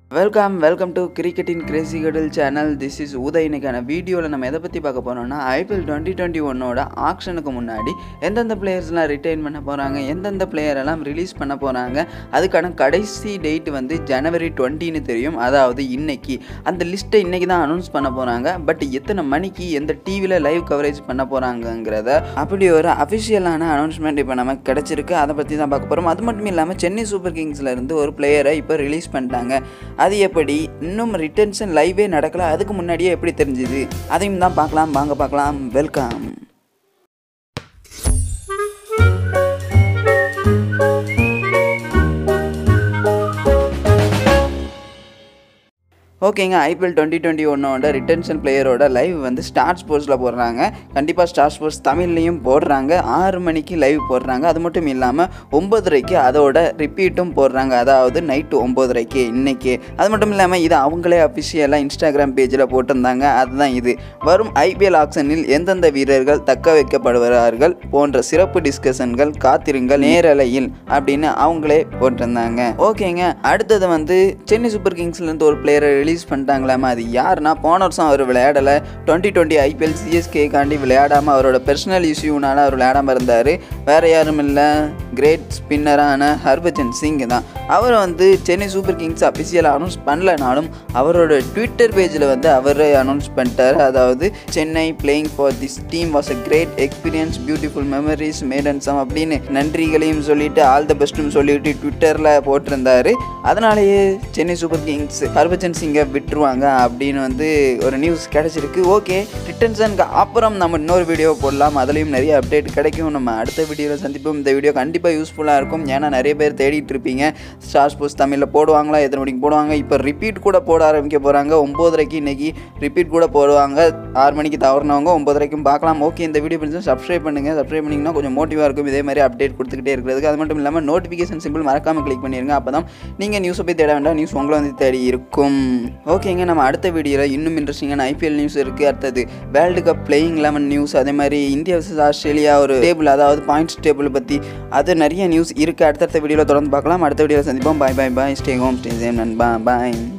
welcome welcome to கிரிக்கெட்டின் crazy கடல் channel this is Uday இன்னைக்கான வீடியோவில் நம்ம எதை பற்றி பார்க்க போகிறோம்னா ஐபிஎல் டுவெண்ட்டி டுவெண்ட்டி ஒன்னோட ஆக்ஷனுக்கு முன்னாடி எந்தெந்த பிளேயர்ஸ்லாம் ரிட்டைன் பண்ண போகிறாங்க எந்தெந்த பிளேயர் எல்லாம் ரிலீஸ் பண்ண போகிறாங்க அதுக்கான கடைசி டேட் வந்து ஜனவரி டுவெண்ட்டின்னு தெரியும் அதாவது இன்னைக்கு அந்த லிஸ்ட்டை இன்னைக்கு தான் அனௌன்ஸ் பண்ண போகிறாங்க பட் எத்தனை மணிக்கு எந்த டிவியில் லைவ் கவரேஜ் பண்ண போகிறாங்கங்கிறத அப்படி ஒரு அஃபிஷியலான அனௌன்ஸ்மெண்ட் இப்போ நமக்கு கிடச்சிருக்கு அதை பற்றி தான் பார்க்க போகிறோம் அது மட்டும் இல்லாமல் சென்னை சூப்பர் கிங்ஸ்ல இருந்து ஒரு பிளேயரை இப்போ ரிலீஸ் பண்ணிட்டாங்க அது எப்படி இன்னும் ரிட்டன்ஷன் லைவே நடக்கல அதுக்கு முன்னாடியே எப்படி தெரிஞ்சுது அதையும் தான் பார்க்கலாம் வாங்க பார்க்கலாம் வெல்கம் ஓகேங்க ஐபிஎல் டுவெண்ட்டி டுவெண்ட்டி ஒன்னோட ரிட்டன்ஷன் பிளேயரோட லைவ் வந்து ஸ்டார் ஸ்போர்ட்ஸில் போடுறாங்க கண்டிப்பாக ஸ்டார் ஸ்போர்ட்ஸ் தமிழ்லையும் போடுறாங்க ஆறு மணிக்கு லைவ் போடுறாங்க அது மட்டும் இல்லாமல் ஒம்பதரைக்கு அதோட ரிப்பீட்டும் போடுறாங்க அதாவது நைட்டு ஒம்பதரைக்கு இன்னைக்கு அது மட்டும் இல்லாமல் இது அவங்களே அஃபிஷியலாக இன்ஸ்டாகிராம் பேஜில் போட்டிருந்தாங்க அதுதான் இது வரும் ஐபிஎல் ஆக்ஷனில் எந்தெந்த வீரர்கள் தக்க வைக்கப்படுவார்கள் போன்ற சிறப்பு டிஸ்கஷன்கள் காத்திருங்கள் நேரலையில் அப்படின்னு அவங்களே போட்டிருந்தாங்க ஓகேங்க அடுத்தது வந்து சென்னை சூப்பர் கிங்ஸ்லேருந்து ஒரு பிளேயரை ரிலீஸ் பண்ணிட்டாங்களாமா அது யாருன்னா போன வருஷம் அவர் விளையாடலை டுவெண்ட்டி டுவெண்ட்டி ஐபிஎல் சிஎஸ்கே காண்டி விளையாடாமல் அவரோட பர்சனல் இஷ்யூனால அவர் விளையாடாமல் இருந்தார் வேறு யாரும் இல்லை கிரேட் ஸ்பின்னரான ஹர்பஜன் சிங் தான் அவரை வந்து சென்னை சூப்பர் கிங்ஸ் அஃபிஷியலாக அனௌன்ஸ் பண்ணலனாலும் அவரோட ட்விட்டர் பேஜில் வந்து அவரே அனௌன்ஸ் பண்ணிட்டார் அதாவது Chennai playing for this team was a great experience beautiful memories made and some அப்படின்னு நன்றிகளையும் சொல்லிட்டு ஆல் த பெஸ்ட்டும் சொல்லிட்டு ட்விட்டரில் போட்டிருந்தாரு அதனாலேயே சென்னை சூப்பர் கிங்ஸ் ஹர்பஜன் சிங்கை விட்டுருவாங்க அப்படின்னு வந்து ஒரு நியூஸ் கிடச்சிருக்கு ஓகே ரிட்டன்ஸனுக்கு அப்புறம் நம்ம இன்னொரு வீடியோ போடலாம் அதுலேயும் நிறைய அப்டேட் கிடைக்கும் நம்ம அடுத்த வீடியோவில் சந்திப்போம் இந்த வீடியோ கண்டிப்பாக யூஸ்ஃபுல்லாக இருக்கும் ஏன்னா நிறைய பேர் தேடிட்டு இருப்பீங்க ஸ்டார் ஸ்போர்ட்ஸ் தமிழில் போடுவாங்களா எத்தனை மணிக்கு போடுவாங்க இப்போ ரிப்பீட் கூட போட ஆரம்பிக்க போகிறாங்க ஒம்போதரைக்கு இன்னைக்கு ரிப்பீட் கூட போடுவாங்க ஆறு மணிக்கு தவறினவங்க ஒம்பதரைக்கும் பார்க்கலாம் ஓகே இந்த வீடியோ பிடிச்சா சப்ஸ்கிரைப் பண்ணுங்கள் சப்ஸ்கிரைப் பண்ணிங்கன்னா கொஞ்சம் மோட்டிவாக இருக்கும் இதே மாதிரி அப்டேட் கொடுத்துக்கிட்டே இருக்கிறதுக்கு அது மட்டும் இல்லாமல் நோட்டிஃபிகேஷன் சிம்பிள் மறக்காமல் கிளிக் பண்ணிடுங்க அப்போ தான் நீங்கள் நியூஸை போய் தேட வேண்டாம் நியூஸ் உங்களை வந்து தேடி இருக்கும் ஓகேங்க நம்ம அடுத்த வீடியோவில் இன்னும் இன்ட்ரெஸ்டிங்கான ஐபிஎல் நியூஸ் இருக்குது அடுத்தது world cup playing eleven news அதே மாதிரி இந்தியா வர்சஸ் ஆஸ்திரேலியா ஒரு டேபிள் அதாவது பாயிண்ட்ஸ் டேபிள் பற்றி அது நிறைய நியூஸ் இருக்குது அடுத்தடுத்த வீடியோவில் தொடர்ந்து பார்க்கலாம் அடுத்த வீடியோவில் சந்திப்போம் bye bye bye stay home stay safe நண்பா பாய்